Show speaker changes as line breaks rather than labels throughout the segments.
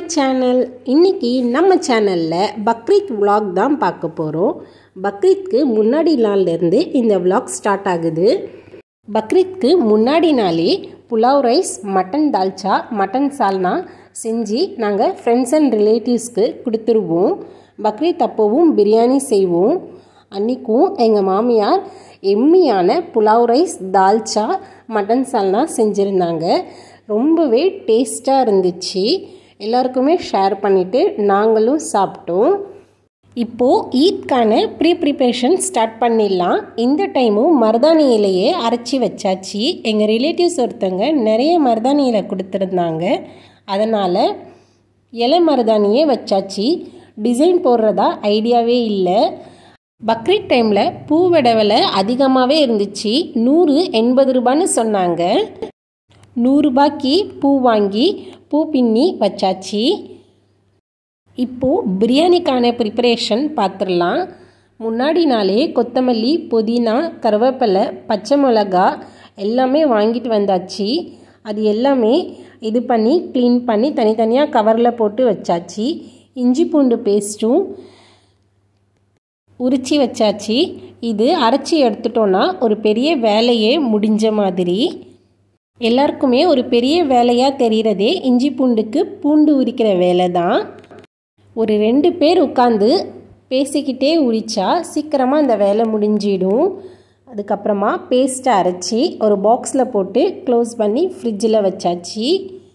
channel இன்னைக்கு நம்ம சேனலில் பக்ரீத் vlog தான் பார்க்க போகிறோம் பக்ரீத்க்கு முன்னாடி நாள்லேருந்து இந்த vlog ஸ்டார்ட் ஆகுது பக்ரீத்க்கு முன்னாடி நாளே புலாவ் ரைஸ் மட்டன் தால்ச்சா மட்டன் சால்னா செஞ்சு நாங்கள் ஃப்ரெண்ட்ஸ் அண்ட் ரிலேட்டிவ்ஸ்க்கு கொடுத்துருவோம் பக்ரீத் அப்போவும் பிரியாணி செய்வோம் அன்றைக்கும் எங்கள் மாமியார் எம்மியான புலாவ் ரைஸ் தால்ச்சா மட்டன் சால்னா செஞ்சுருந்தாங்க ரொம்பவே டேஸ்ட்டாக இருந்துச்சு எல்லாருக்குமே ஷேர் பண்ணிவிட்டு நாங்களும் சாப்பிட்டோம் இப்போது ஈத்க்கான ப்ரீ ப்ரிப்பரேஷன் ஸ்டார்ட் பண்ணிடலாம் இந்த டைமும் மருதாணி இலையே அரைச்சி வச்சாச்சு எங்கள் ரிலேட்டிவ்ஸ் ஒருத்தவங்க நிறைய மருதாணி இலை கொடுத்துருந்தாங்க அதனால் இலை மருதாணியே வச்சாச்சு டிசைன் போடுறதா ஐடியாவே இல்லை பக்ரீத் டைமில் பூவோட விலை அதிகமாகவே இருந்துச்சு நூறு எண்பது ரூபான்னு சொன்னாங்க நூறுரூபாய்க்கு பூ வாங்கி பூ பின்னி வச்சாச்சு இப்போது பிரியாணிக்கான ப்ரிப்பரேஷன் பார்த்துடலாம் முன்னாடி நாளே கொத்தமல்லி புதினா கருவேப்பிலை பச்சை மிளகா எல்லாமே வாங்கிட்டு வந்தாச்சு அது எல்லாமே இது பண்ணி க்ளீன் பண்ணி தனித்தனியாக கவரில் போட்டு வச்சாச்சு இஞ்சி பூண்டு பேஸ்ட்டும் உரிச்சி வச்சாச்சு இது அரைச்சி எடுத்துட்டோன்னா ஒரு பெரிய வேலையே முடிஞ்ச மாதிரி எல்லாருக்குமே ஒரு பெரிய வேலையாக தெரிகிறதே இஞ்சி பூண்டுக்கு பூண்டு உரிக்கிற வேலை தான் ஒரு ரெண்டு பேர் உட்காந்து பேசிக்கிட்டே உரிச்சா சீக்கிரமாக இந்த வேலை முடிஞ்சிடும் அதுக்கப்புறமா பேஸ்ட்டை அரைச்சி ஒரு பாக்ஸில் போட்டு க்ளோஸ் பண்ணி ஃப்ரிட்ஜில் வச்சாச்சு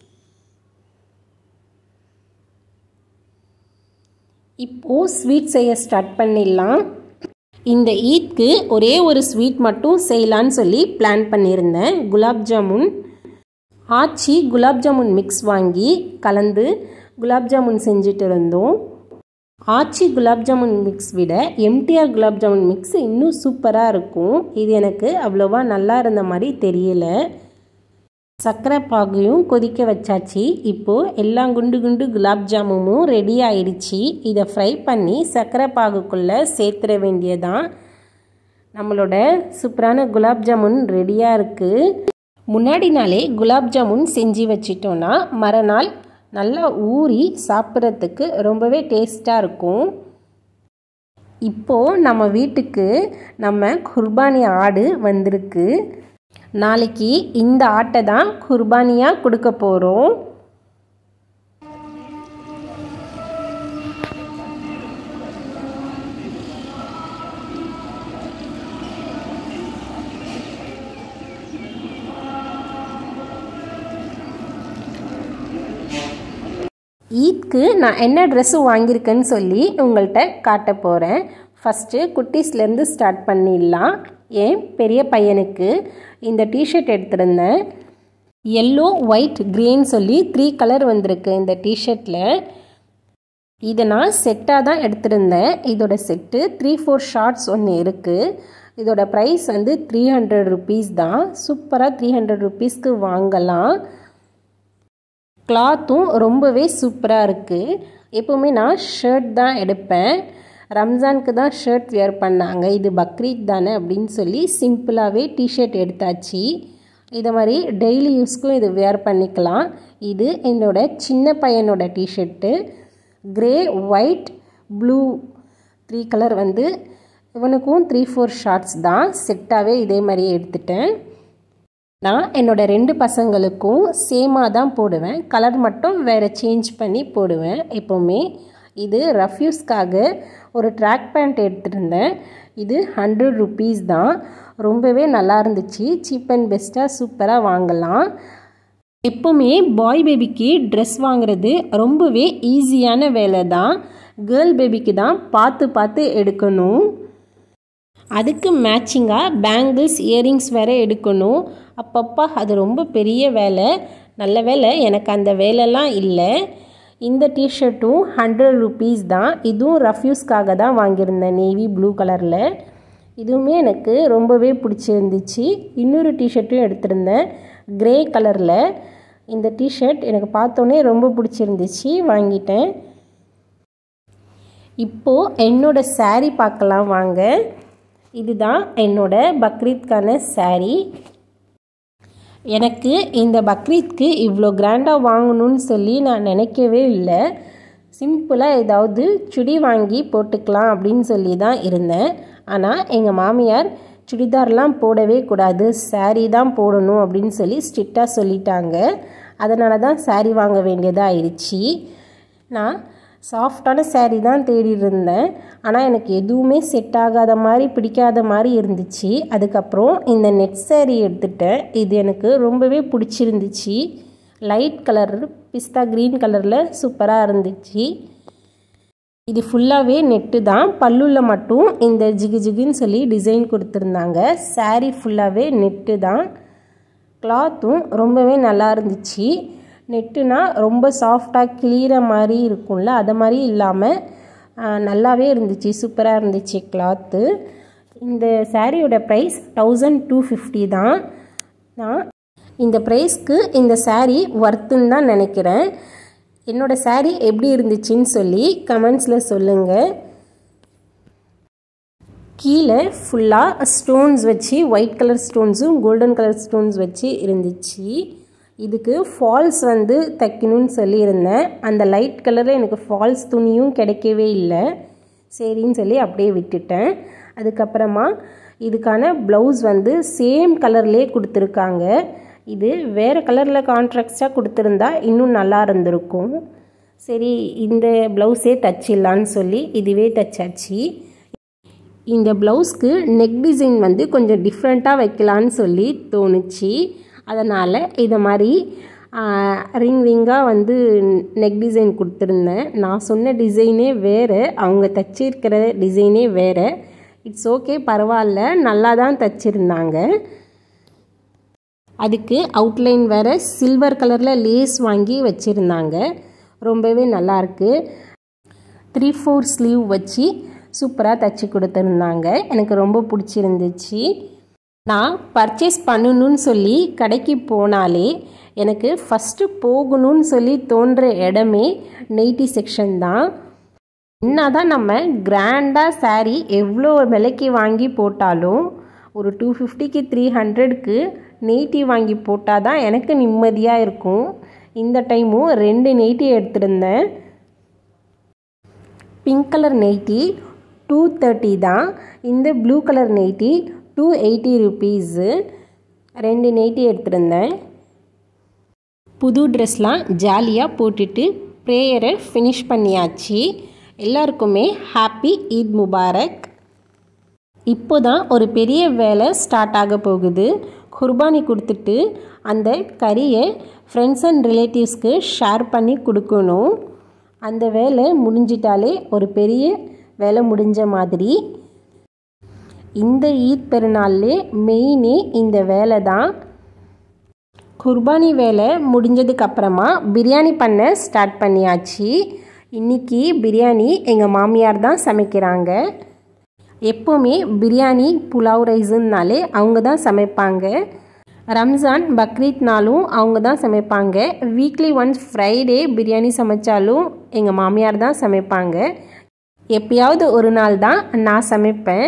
இப்போது ஸ்வீட் செய்ய ஸ்டார்ட் பண்ணிடலாம் இந்த ஈத்க்கு ஒரே ஒரு ஸ்வீட் மட்டும் செய்யலான்னு சொல்லி பிளான் பண்ணியிருந்தேன் குலாப் ஜாமுன் ஆச்சி குலாப் ஜாமுன் மிக்ஸ் வாங்கி கலந்து குலாப் ஜாமுன் செஞ்சுட்டு இருந்தோம் ஆச்சி குலாப் ஜாமுன் மிக்ஸ் விட எம்டிஆர் குலாப் ஜாமுன் மிக்ஸ் இன்னும் சூப்பராக இருக்கும் இது எனக்கு அவ்வளோவா நல்லா இருந்த மாதிரி தெரியல சர்க்கரை பாகையும் கொதிக்க வச்சாச்சு இப்போது எல்லா குண்டு குண்டு குலாப் ஜாமுனும் ரெடி ஆயிடுச்சு இதை ஃப்ரை பண்ணி சர்க்கரை பாகுக்குள்ளே சேர்த்துட வேண்டியதான் நம்மளோட சூப்பரான குலாப் ஜாமுன் ரெடியாக இருக்குது முன்னாடி நாளே குலாப் ஜாமுன் செஞ்சு வச்சிட்டோன்னா மறுநாள் நல்லா ஊறி சாப்பிட்றதுக்கு ரொம்பவே டேஸ்ட்டாக இருக்கும் இப்போது நம்ம வீட்டுக்கு நம்ம குர்பானி ஆடு வந்திருக்கு நாளைக்கு இந்த ஆட்டை தான் குர்பானியாக கொடுக்க போகிறோம் ஈத்க்கு நான் என்ன ட்ரெஸ்ஸு வாங்கியிருக்கேன்னு சொல்லி உங்கள்கிட்ட காட்ட போகிறேன் ஃபஸ்ட்டு குட்டீஸ்லேருந்து ஸ்டார்ட் பண்ணிடலாம் என் பெரிய பையனுக்கு இந்த டிஷர்ட் எடுத்திருந்தேன் எல்லோ ஒயிட் க்ரீன் சொல்லி த்ரீ கலர் வந்திருக்கு இந்த டிஷர்ட்டில் இதை நான் செட்டாக தான் எடுத்திருந்தேன் இதோட செட்டு த்ரீ ஃபோர் ஷார்ட்ஸ் ஒன்று இருக்குது இதோட ப்ரைஸ் வந்து த்ரீ ஹண்ட்ரட் ருபீஸ் தான் சூப்பராக த்ரீ ஹண்ட்ரட் ருபீஸ்க்கு வாங்கலாம் கிளாத்தும் ரொம்பவே சூப்பராக இருக்குது எப்போவுமே நான் ஷர்ட் தான் எடுப்பேன் ரம்ஜானுக்கு தான் ஷர்ட் வியர் பண்ணாங்க இது பக்ரீத் தானே அப்படின்னு சொல்லி சிம்பிளாகவே டிஷர்ட் எடுத்தாச்சு இதை மாதிரி டெய்லி யூஸ்க்கும் இது வியர் பண்ணிக்கலாம் இது என்னோட சின்ன பையனோட T shirt grey white blue three colour வந்து இவனுக்கும் த்ரீ ஃபோர் ஷார்ட்ஸ் தான் செட்டாகவே இதே மாதிரியே எடுத்துட்டேன் நான் என்னோடய ரெண்டு பசங்களுக்கும் சேமாக தான் போடுவேன் கலர் மட்டும் வேறு சேஞ்ச் பண்ணி போடுவேன் எப்போவுமே இது ரஃப்யூஸ்க்காக ஒரு ட்ராக் பேண்ட் எடுத்துருந்தேன் இது ஹண்ட்ரட் ருபீஸ் தான் ரொம்பவே நல்லா இருந்துச்சு சீப் அண்ட் பெஸ்ட்டாக சூப்பராக வாங்கலாம் எப்போவுமே பாய் பேபிக்கு ட்ரெஸ் வாங்குறது ரொம்பவே ஈஸியான வேலை தான் கேர்ள் பேபிக்கு தான் பார்த்து பார்த்து எடுக்கணும் அதுக்கு மேட்சிங்காக பேங்கிள்ஸ் இயரிங்ஸ் வேறு எடுக்கணும் அப்பப்பா அது ரொம்ப பெரிய வேலை நல்ல வேலை எனக்கு அந்த வேலைலாம் இல்லை இந்த டிஷர்ட்டும் ஹண்ட்ரட் ருபீஸ் தான் இதுவும் ரஃப்யூஸ்க்காக தான் வாங்கியிருந்தேன் நேவி ப்ளூ கலரில் இதுவுமே எனக்கு ரொம்பவே பிடிச்சிருந்துச்சு இன்னொரு டிஷர்ட்டும் எடுத்திருந்தேன் க்ரே கலரில் இந்த டிஷர்ட் எனக்கு பார்த்தோன்னே ரொம்ப பிடிச்சிருந்துச்சு வாங்கிட்டேன் இப்போது என்னோடய சாரீ பார்க்கலாம் வாங்க இதுதான் என்னோட பக்ரீத்கான சாரீ எனக்கு இந்த பக்ரீத்க்கு இவ்வளோ கிராண்டாக வாங்கணும்னு சொல்லி நான் நினைக்கவே இல்லை சிம்பிளாக ஏதாவது சுடி வாங்கி போட்டுக்கலாம் அப்படின்னு சொல்லி தான் இருந்தேன் ஆனால் எங்கள் மாமியார் சுடிதார்லாம் போடவே கூடாது saree தான் போடணும் அப்படின்னு சொல்லி ஸ்ட்ரிக்டாக சொல்லிட்டாங்க அதனால தான் saree வாங்க வேண்டியதாக ஆயிடுச்சு நான் சாஃப்டான saree தான் தேடிட்டு இருந்தேன் ஆனால் எனக்கு எதுவுமே செட் ஆகாத மாதிரி பிடிக்காத மாதிரி இருந்துச்சு அதுக்கப்புறம் இந்த நெட் saree எடுத்துட்டேன் இது எனக்கு ரொம்பவே பிடிச்சிருந்துச்சு லைட் கலர் பிஸ்தா க்ரீன் கலரில் சூப்பராக இருந்துச்சு இது ஃபுல்லாகவே நெட்டு தான் பல்லுவில் மட்டும் இந்த ஜிகு ஜிகுன்னு சொல்லி டிசைன் கொடுத்துருந்தாங்க saree ஃபுல்லாகவே நெட்டு தான் கிளாத்தும் ரொம்பவே நல்லா இருந்துச்சு நெட்டுனா ரொம்ப சாஃப்டாக கிளியிற மாதிரி இருக்கும்ல அதை மாதிரி இல்லாமல் நல்லாவே இருந்துச்சு சூப்பராக இருந்துச்சு கிளாத்து இந்த சாரியோட ப்ரைஸ் தௌசண்ட் டூ ஃபிஃப்டி தான் நான் இந்த ப்ரைஸ்க்கு இந்த saree ஒர்த்துன்னு தான் நினைக்கிறேன் என்னோட saree எப்படி இருந்துச்சுன்னு சொல்லி கமெண்ட்ஸில் சொல்லுங்கள் கீழே ஃபுல்லாக ஸ்டோன்ஸ் வச்சு ஒயிட் கலர் ஸ்டோன்ஸும் கோல்டன் கலர் ஸ்டோன்ஸ் வச்சு இருந்துச்சு இதுக்கு ஃபால்ஸ் வந்து தைக்கணும்னு சொல்லியிருந்தேன் அந்த லைட் கலரில் எனக்கு ஃபால்ஸ் துணியும் கிடைக்கவே இல்லை சரின்னு சொல்லி அப்படியே விட்டுட்டேன் அதுக்கப்புறமா இதுக்கான ப்ளவுஸ் வந்து சேம் கலர்லேயே கொடுத்துருக்காங்க இது வேறு கலரில் கான்ட்ராக்டாக கொடுத்துருந்தா இன்னும் நல்லா இருந்திருக்கும் சரி இந்த ப்ளவுஸே தச்சிடலான்னு சொல்லி இதுவே தச்சாச்சு இந்த ப்ளவுஸ்க்கு நெக் டிசைன் வந்து கொஞ்சம் டிஃப்ரெண்ட்டாக வைக்கலான்னு சொல்லி தோணுச்சு அதனால் இதை மாதிரி ரிங் ரிங்காக வந்து நெக் டிசைன் கொடுத்துருந்தேன் நான் சொன்ன டிசைனே வேறு அவங்க தச்சிருக்கிற டிசைனே வேறு இட்ஸ் ஓகே பரவாயில்ல நல்லா தான் தச்சிருந்தாங்க அதுக்கு அவுட்லைன் வேறு சில்வர் கலரில் லேஸ் வாங்கி வச்சுருந்தாங்க ரொம்பவே நல்லாயிருக்கு த்ரீ ஃபோர் ஸ்லீவ் வச்சு சூப்பராக தச்சு கொடுத்துருந்தாங்க எனக்கு ரொம்ப பிடிச்சிருந்துச்சு நான் பர்ச்சேஸ் பண்ணணும்னு சொல்லி கடைக்கு போனாலே எனக்கு ஃபஸ்ட்டு போகணும்னு சொல்லி தோன்ற இடமே நெய்ட்டி செக்ஷன் தான் என்ன தான் நம்ம கிராண்டாக saree எவ்வளோ விலைக்கு வாங்கி போட்டாலும் ஒரு டூ ஃபிஃப்டிக்கு த்ரீ ஹண்ட்ரட்க்கு நெய்ட்டி வாங்கி போட்டால் தான் எனக்கு நிம்மதியாக இருக்கும் இந்த டைமும் ரெண்டு நெய்ட்டி எடுத்திருந்தேன் pink colour nighty two thirty தான் இந்த blue colour nighty two eighty rupees ரெண்டு நெய்ட்டி எடுத்திருந்தேன் புது ட்ரெஸ்லாம் ஜாலியாக போட்டுட்டு ப்ரேயரை ஃபினிஷ் பண்ணியாச்சு எல்லாருக்குமே ஹாப்பி ஈத் முபாரக் இப்போ தான் ஒரு பெரிய வேலை ஸ்டார்ட் ஆக போகுது குர்பானி கொடுத்துட்டு அந்த கறியை ஃப்ரெண்ட்ஸ் அண்ட் ரிலேட்டிவ்ஸ்க்கு ஷேர் பண்ணி கொடுக்கணும் அந்த வேலை முடிஞ்சிட்டாலே ஒரு பெரிய வேலை முடிஞ்ச மாதிரி இந்த ஈத் பெருநாள்லே மெயினே இந்த வேலை தான் குர்பானி வேலை முடிஞ்சதுக்கு அப்புறமா பிரியாணி பண்ண ஸ்டார்ட் பண்ணியாச்சு இன்றைக்கி பிரியாணி எங்கள் மாமியார் தான் சமைக்கிறாங்க எப்போவுமே பிரியாணி புலாவ் ரைஸுன்னாலே அவங்க தான் சமைப்பாங்க ரம்ஜான் பக்ரீத்னாலும் அவங்க தான் சமைப்பாங்க வீக்லி ஒன்ஸ் ஃப்ரைடே பிரியாணி சமைச்சாலும் எங்கள் மாமியார் தான் சமைப்பாங்க எப்பயாவது ஒரு நாள் தான் நான் சமைப்பேன்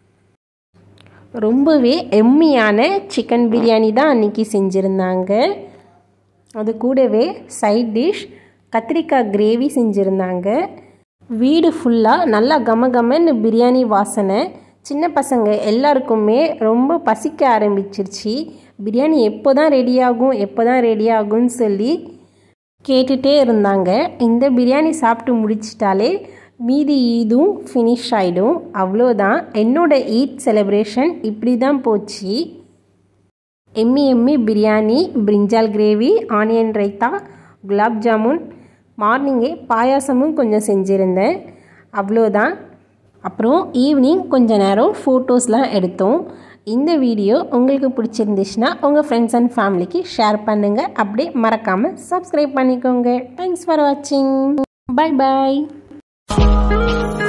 ரொம்பவே எம்மியான சிக்கன் பிரியாணி தான் அன்றைக்கி செஞ்சுருந்தாங்க அது கூடவே சைட் டிஷ் கத்திரிக்காய் கிரேவி செஞ்சுருந்தாங்க வீடு ஃபுல்லாக நல்லா கம கமன்னு பிரியாணி வாசனை சின்ன பசங்க எல்லாருக்குமே ரொம்ப பசிக்க ஆரம்பிச்சிருச்சு பிரியாணி எப்போ தான் ரெடி ஆகும் எப்போ தான் ரெடி ஆகும்னு சொல்லி கேட்டுகிட்டே இருந்தாங்க இந்த பிரியாணி சாப்பிட்டு முடிச்சிட்டாலே மீதி ஈதும் ஃபினிஷ் ஆகிடும் அவ்வளோதான் என்னோட ஈத் செலிப்ரேஷன் இப்படி தான் போச்சு எம்மி எம்மி biryani brinjal gravy onion raita gulab jamun மார்னிங்கே பாயாசமும் கொஞ்சம் செஞ்சுருந்தேன் அவ்வளோதான் அப்புறம் ஈவினிங் கொஞ்ச நேரம் ஃபோட்டோஸ்லாம் எடுத்தோம் இந்த வீடியோ உங்களுக்கு பிடிச்சிருந்துச்சுன்னா உங்கள் ஃப்ரெண்ட்ஸ் அண்ட் ஃபேமிலிக்கு ஷேர் பண்ணுங்கள் அப்படியே மறக்காமல் சப்ஸ்கிரைப் பண்ணிக்கோங்க தேங்க்ஸ் ஃபார் வாட்சிங் பை பாய்